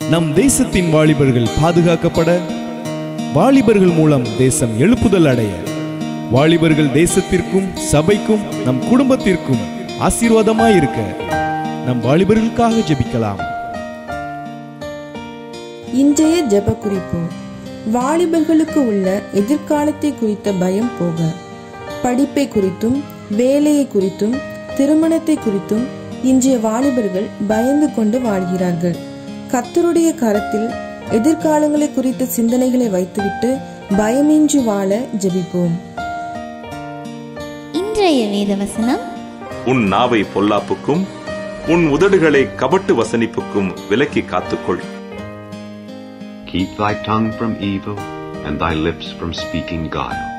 நம் தேசத்தின் வாலிபர்கள் பாதுகாக்கப்பட வாலிபர்கள் மூலம் தேசம் எழுப்புதல் அடைய வாலிபர்கள் தேசத்திற்கும் சபைக்கும் நம் குடும்பத்திற்கும் ஆசீர்வாதமாயிருக்க நம் வாலிபர்களுக்காக ஜெபிக்கலாம் இன்றைய ஜெப குறிப்பு வாலிபர்களுக்கு உள்ள எதிர்காலத்தை குறித்த பயம் போக படிப்பை குறித்தும் வேலையை குறித்தும் திருமணத்தை குறித்தும் இன்றைய வாலிபர்கள் பயந்து கொண்டு வாழ்கிறார்கள் கத்தருடைய கரத்தில் எதிர்காலங்களை குறித்த சிந்தனைகளை வைத்துவிட்டு பயமின்றி வாழ ஜெபிப்போம் இன்றைய வேத வசனம் உன் நாவை பொல்லாப்புக்கும் உன் உதடுகளை கபட்டு வசனிப்புக்கும் விலக்கி காத்துக்கொள் Keep thy tongue from evil and thy lips from speaking guile.